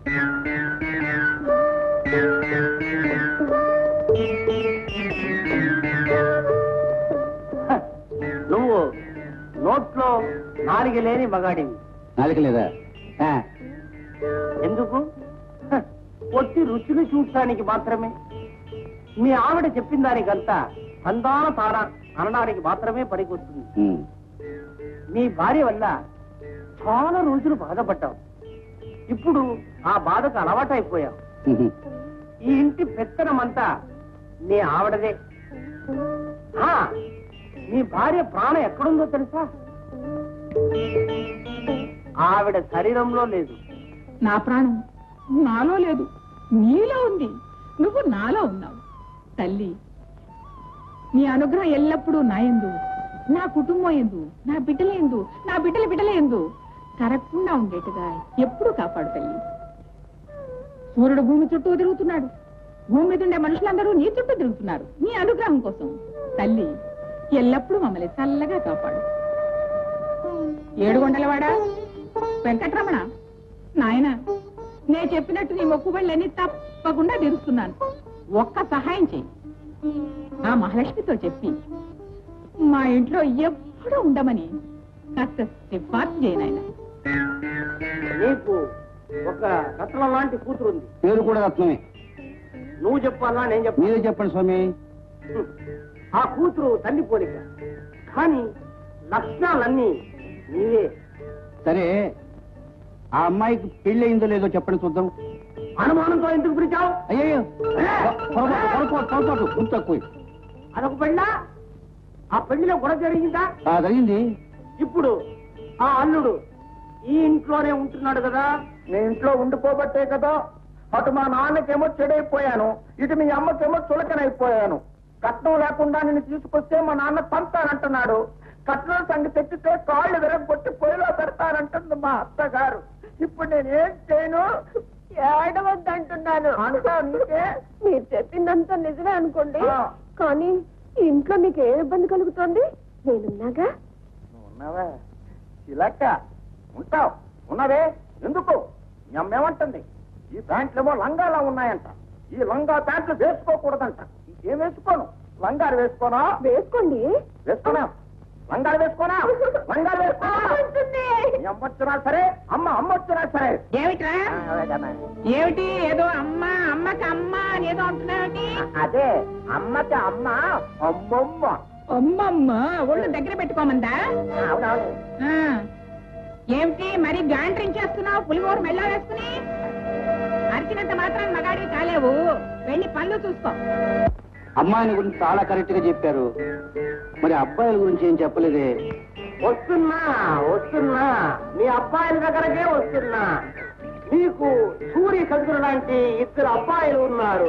నువ్వు నోట్లో నాలుగు లేని మగాడివి నాలుక లేదా ఆ, ఎందుకు హ, ఒట్టి రుచిని చూడటానికి మాత్రమే మీ ఆవిడ చెప్పిన దానికంతా అందాన తాన అనడానికి మాత్రమే పనికొస్తుంది ఉమ్. మీ భార్య వల్ల చాలా రోజులు బాధపడ్డావు ఇప్పుడు ఆ బాధకు అలవాటైపోయావు ఉహు. ఈ ఇంటి పెత్తనమంతా నీ ఆవిడదే ఆ, నీ భార్య ప్రాణం ఎక్కడుందో తెలుసా ఆవిడ శరీరంలో లేదు నా ప్రాణం నాలో లేదు నీలో ఉంది నువ్వు నాలో ఉన్నావు తల్లి నీ అనుగ్రహం ఎల్లప్పుడూ నా ఎందు నా కుటుంబం ఎందు నా బిడ్డల ఎందు నా బిడ్డల బిడ్డల ఎందు తరగకుండా ఉండేట్టుగా ఎప్పుడూ కాపాడు తల్లి సూర్యుడు భూమి చుట్టూ తిరుగుతున్నాడు భూమి మీద ఉండే మనుషులందరూ నీ చుట్టూ తిరుగుతున్నారు నీ అనుగ్రహం కోసం తల్లి ఎల్లప్పుడూ మమ్మల్ని చల్లగా కాపాడు ఏడుగొండలవాడా వెంకటరమణ నాయన నే చెప్పినట్టు నీ మొక్కుబళ్ళని తప్పకుండా తీరుస్తున్నాను ఒక్క సహాయం చెయ్యి ఆ మహాలక్ష్మితో చెప్పి మా ఇంట్లో ఎప్పుడూ ఉండమని కాస్త సిఫార్సు చేయనాయన నీకు ఒక రత్నం లాంటి కూతురు ఉంది పేరు కూడా రత్నమే నువ్వు చెప్పాలా నేను చెప్పాలా మీరే చెప్పండి స్వామి హ్మ్. ఆ కూతురు తల్లి పోలిక కానీ లక్షణాలన్నీ నీవే సరే ఆ అమ్మాయికి పెళ్లి అయిందో లేదో చెప్పండి చూద్దాం అనుమానంతో ఎందుకు పిలిచావు అయ్యో పొరపాటు పొరపాటు పొరపాటు గుర్తు తక్కువ అదొక పెళ్ళా ఆ పెళ్లిలో గొడవ జరిగిందా ఆ, జరిగింది ఇప్పుడు ఆ అల్లుడు ఈ ఇంట్లోనే ఉంటున్నాడు కదా నేను ఇంట్లో ఉండిపోబట్టే కదా అటు మా నాన్నకేమో చెడైపోయాను ఇటు మీ అమ్మకేమో చులకనైపోయాను కట్నం లేకుండా నిన్ను తీసుకొస్తే మా నాన్న పంతానంటున్నాడు కట్నం సంగతి తెచ్చితే కాళ్ళు విరగొట్టి పొయ్యిలో పెడతానంటుంది మా అత్తగారు ఇప్పుడు నేనేం చేయను ఏడవద్దంటున్నాను అనుకో నీకే మీరు చెప్పిందంతా నిజమే అనుకోండి ఆ. కానీ ఈ ఇంట్లో మీకు ఏ ఇబ్బంది కలుగుతోంది నేనున్నాగా నువ్వు ఉన్నావా చిలక ఉంటావు ఉన్నవే ఎందుకు మీ అమ్మ ఏమంటుంది ఈ ప్యాంట్లేమో లంగాలా ఉన్నాయంట ఈ లంగా ప్యాంట్లు వేసుకోకూడదంట ఇంకేం వేసుకోను లంగాలు వేసుకోనా వేసుకోండి వేసుకోనా లంగాలు వేసుకోనా లంగాలు వేసుకోనా ఉంటుంది. మీ అమ్మ వచ్చినా సరే అమ్మ అమ్మ వచ్చినా సరే ఏమిట్రా ఏమిటి ఏదో అమ్మ అమ్మకి అమ్మ అని ఏదో అంటున్నావేంటి అదే అమ్మకి అమ్మ అమ్మమ్మ అమ్మమ్మ ఒళ్ళు దగ్గర పెట్టుకోమందా అవునవును ఆ. ఏమిటి మరి గాంట్రించేస్తున్నావు పులిగోరు మెల్ల వేసుకుని అరిచినంత మాత్రం మగాడివి కాలేవు వెళ్ళి పనులు చూసుకో అమ్మాయిని గురించి చాలా కరెక్ట్ గా చెప్పారు మరి అబ్బాయిల గురించి ఏం చెప్పలేదే వస్తున్నా వస్తున్నా మీ అబ్బాయిల దగ్గరకే వస్తున్నా నీకు సూర్య చంద్రుడు లాంటి ఇద్దరు అబ్బాయిలు ఉన్నారు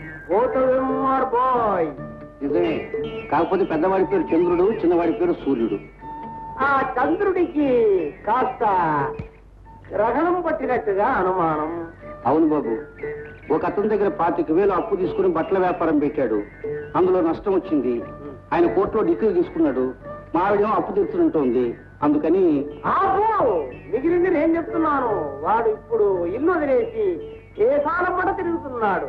ఓటర్ బాయ్ నిజమే కాకపోతే పెద్దవాడి పేరు చంద్రుడు చిన్నవాడి పేరు సూర్యుడు ఆ చంద్రుడికి కాస్త గ్రహణం పట్టినట్టుగా అనుమానం అవును బాబు ఒక అతని దగ్గర పాతిక వేలు అప్పు తీసుకుని బట్టల వ్యాపారం పెట్టాడు అందులో నష్టం వచ్చింది ఆయన కోర్టులో డిగ్రీ తీసుకున్నాడు మావిడేమో అప్పు తీర్చుంటోంది అందుకని ఆపు మిగిలింది నేను చెప్తున్నాను వాడు ఇప్పుడు ఇల్లు వదిలేసి కేసాల పడ తిరుగుతున్నాడు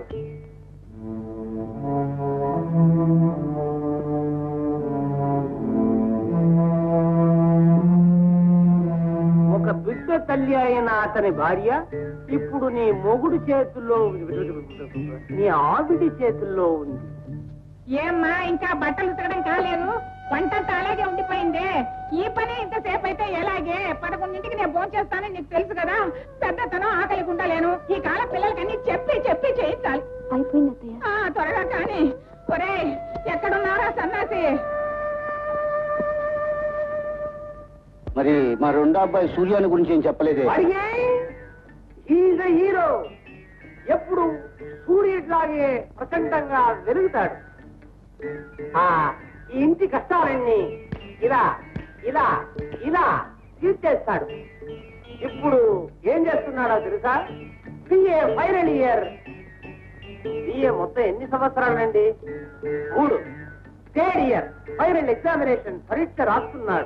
ఒక బిడ్డ తల్లి అయిన అతని భార్య ఇప్పుడు నీ మొగుడు చేతుల్లో నీ ఆవిడి చేతుల్లో ఉంది ఏమ్మా ఇంకా బట్టలు ఉతకడం కాలేదు వంటంతా అలాగే ఉండిపోయిందే ఈ పని ఇంతసేపు అయితే ఎలాగే పదకొండింటికి నేను ఫోన్ చేస్తానని నీకు తెలుసు కదా పెద్దతనం ఆకలి ఉండలేను ఈ కాలం పిల్లలకన్నీ చెప్పి చెప్పి చేయించాలి అయిపోయింది అత్తయ్య ఆ, త్వరగా కానీ ఒరే ఎక్కడున్నారా సన్నాసి మరి మా రెండో అబ్బాయి సూర్యాని గురించి ఏం చెప్పలేదే అడిగే ఈజ్ హీరో ఎప్పుడు సూర్యుడిలాగే ప్రచండంగా వెలుగుతాడు ఆ ఈ ఇంటి కష్టాలన్నీ ఇలా ఇలా ఇలా తీర్చేస్తాడు ఇప్పుడు ఏం చేస్తున్నాడో తెలుసా బిఏ ఫైనల్ ఇయర్ బిఏ మొత్తం ఎన్ని సంవత్సరాలండి మూడు థర్డ్ ఇయర్ ఫైనల్ ఎగ్జామినేషన్ పరీక్ష రాస్తున్నాడు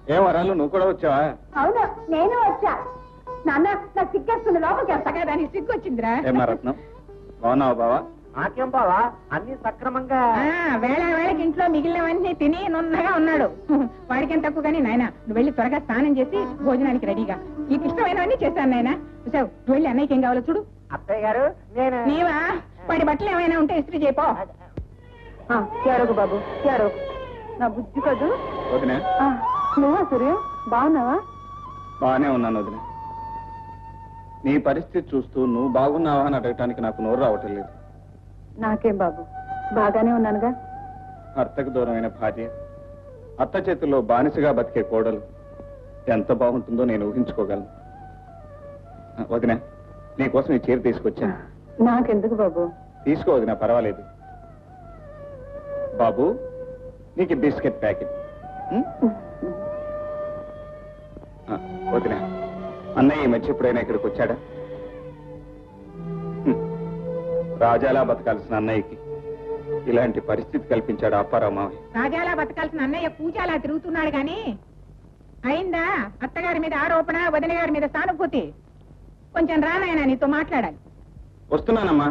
ఏ వరాలు నువ్వు కూడా వచ్చావా అవును నేను వచ్చా నాన్న నాకు సిగ్గేస్తుంది లోపలికి వెళ్తా చక్కగా దానికి సిగ్గు వచ్చిందిరా ఏమా రత్నం బాగున్నావా బావా నాకేం బావా అన్ని సక్రమంగా ఆ, వేళ వేళకి ఇంట్లో మిగిలినవన్నీ తిని నున్నగా ఉన్నాడు వాడికేం తక్కువ కానీ నాయన నువ్వు వెళ్ళి త్వరగా స్నానం చేసి భోజనానికి రెడీగా నీకు ఇష్టమైనవన్నీ చేశాను నాయన చూసావు నువ్వు వెళ్ళి అన్నయ్యకి ఏం కావాలో చూడు అత్తయ్య గారు నేను నీవా వాడి బట్టలు ఏమైనా ఉంటే ఇస్త్రీ చేయపో ఏడోకు బాబు ఏడోకు నా బుద్ధి కదూ వదిన ఆ, నువ్వా సూర్యం బాగున్నావా బాగానే ఉన్నాను వదిన నీ పరిస్థితి చూస్తూ నువ్వు బాగున్నావా అని అడగటానికి నాకు నోరు రావటం లేదు నాకేం బాబు బాగానే ఉన్నానుగా అత్తకు దూరమైన భార్య అత్త చేతుల్లో బానిసగా బతికే కోడలు ఎంత బాగుంటుందో నేను ఊహించుకోగలను ఆ, వదిన నీకోసం ఈ చీర తీసుకొచ్చాను నాకెందుకు బాబు తీసుకో వదిన పర్వాలేదు బాబు నీకు ఈ బిస్కెట్ ప్యాకెట్ ఉం? ఆ, వదిన అన్నయ్య ఈ మధ్య ఎప్పుడైనా ఇక్కడికి వచ్చాడా ఉం. రాజాలా బతకాల్సిన అన్నయ్యకి ఇలాంటి పరిస్థితి కల్పించాడు అప్పారావు మావయ్య రాజాలా బతకాల్సిన అన్నయ్య పూజాలా తిరుగుతున్నాడు గాని అయిందా అత్తగారి మీద ఆరోపణ వదిన గారి మీద సానుభూతి కొంచెం రానాయన నీతో మాట్లాడాలి వస్తున్నానమ్మా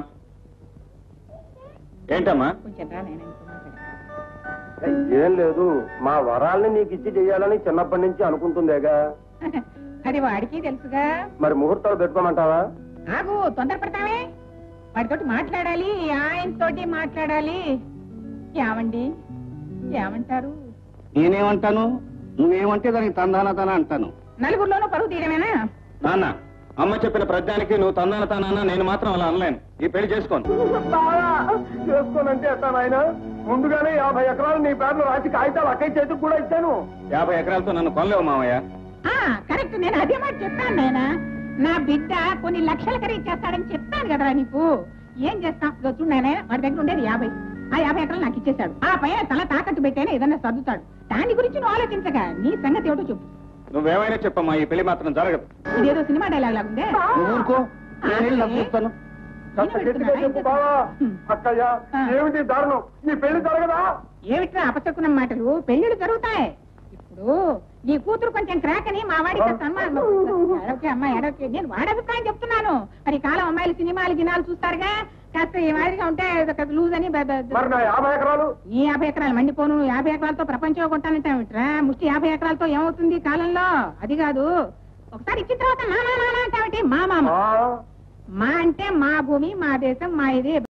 ఏంటమ్మా కొంచెం రానాయన నీతో మాట్లాడాలి ఏం లేదు మా వరాల్ని నీకు ఇచ్చి చెయ్యాలని చిన్నప్పటి నుంచి అనుకుంటుందేగా అది వాడికి తెలుసుగా మరి ముహూర్తాలు పెట్టుకోమంటావా ఆగు తొందరపడతావే వాడితోటి మాట్లాడాలి ఆయనతోటి మాట్లాడాలి ఏమండి ఏమంటారు నేనేమంటాను నువ్వేమంటే దానికి తందాన తన అంటాను నలుగురిలోనూ పరువు తీయడమేనా నాన్న అమ్మ చెప్పిన ప్రజ్ఞానికి నువ్వు తందాన తానా నేను మాత్రం అలా అనలేను ఈ పెళ్లి చేసుకోను చేసుకోనంటే ఎట్టా నాయన ముందుగానే యాభై ఎకరాలు నీ పేరులో రాసి కాగితాలు అక్కయ్య చేతికి కూడా ఇచ్చాను యాభై ఎకరాలతో నన్ను కొనలేవు మావయ్య ఆ కరెక్ట్ నేను అదే మాట చెప్పాను నాయన నా బిడ్డ కొన్ని లక్షల ఖరీదు చేస్తాడని చెప్పాను కదరా నీకు ఏం చేస్తాం ఇదిగో చూడు నాయన వాడి దగ్గర ఉండేది యాభై ఆ యాభై ఎకరాలు నాకు ఇచ్చేశాడు ఆ పైన తల తాకట్టు పెట్టైనా ఏదన్నా సర్దుతాడు దాని గురించి నువ్వు ఆలోచించగా నీ సంగతి ఏమిటో చెప్పు నువ్వేమైనా చెప్పమ్మా ఈ పెళ్లి మాత్రం జరగదు ఇదేదో సినిమా డైలాగ్ లాగుందే నువ్వు ఊరుకో నేను వెళ్ళి నాకు చెప్తాను కాస్త గట్టిగా చెప్పు బావా అక్కయ్య ఏమిటి దారుణం ఈ పెళ్లి జరగదా ఏమిట్రా అపశకునం మాటలు పెళ్లిళ్ళు జరుగుతాయి ఇప్పుడు నీ కూతురు కొంచెం క్రాక్ అని మా వాడికి సన్మానం ఎడవకే అమ్మాయి ఎడవకే నేను వాడి అభిప్రాయం చెప్తున్నాను మరి ఈ కాలం అమ్మాయిలు సినిమాలు గినాలు చూస్తారుగా కాస్త ఈ మాదిరిగా ఉంటే లూజ్ అని బ- బ- మరి నా యాభై ఎకరాలు ఈ యాభై ఎకరాలు మండిపోను యాభై ఎకరాలతో ప్రపంచం కొంటానంటావిట్రా ముష్టి యాభై ఎకరాలతో ఏమవుతుంది ఈ కాలంలో అది కాదు ఒకసారి ఇచ్చిన తర్వాత మా మా మా అంటావేంటి మా మామ ఆ, మా అంటే మా భూమి మా దేశం మా ఇది